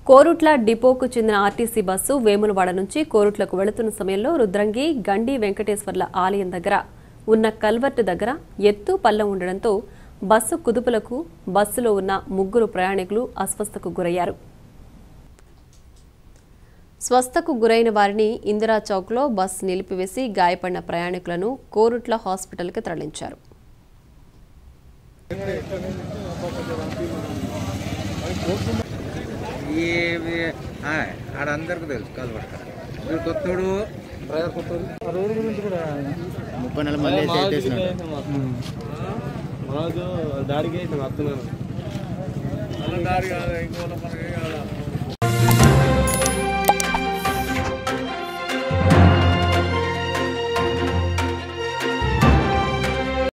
కోరుట్ల డిపోకు చెందిన RTC bus Vemulawada నుంచి కోరుట్లకు వెళుతున్న సమయంలో రుద్రంగి గండి వెంకటేశ్వర్ల ఆలయం దగ్గర ఉన్న కల్వర్టు దగ్గర ఎత్తు పల్లం ఉండడంతో బస్సు కుదుపులకు బస్సులో ఉన్న ముగ్గురు ప్రయాణికులు అస్వస్థకు గురయ్యారు స్వస్థకు గురైన వారిని ఇందిరా చౌక్లో బస్ నిలిపివేసి గాయపడిన ప్రయాణికులను కోరుట్ల హాస్పిటల్కి తరలించారు ఈ ఆడందరికి తెలుసు కలవట వీడు కొత్తడు ముప్పై నెలల మళ్ళీ మాకు దాడికి వేసిన వస్తున్నాను దాడి కాదు ఇంకోళ్ళ మనకి కాదు